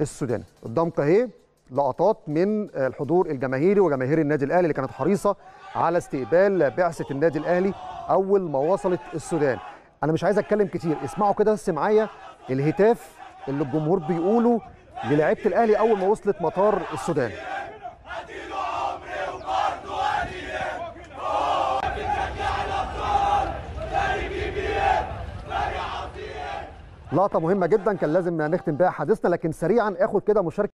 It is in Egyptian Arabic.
السودان قدامك اهي لقطات من الحضور الجماهيري وجماهير النادي الاهلي اللي كانت حريصه على استقبال بعثه النادي الاهلي اول ما وصلت السودان انا مش عايز اتكلم كتير اسمعوا كده بس معايا الهتاف اللي الجمهور بيقوله للاعيبه الاهلي اول ما وصلت مطار السودان لقطه مهمه جدا كان لازم نختم بيها حديثنا لكن سريعا اخد كده مشاركه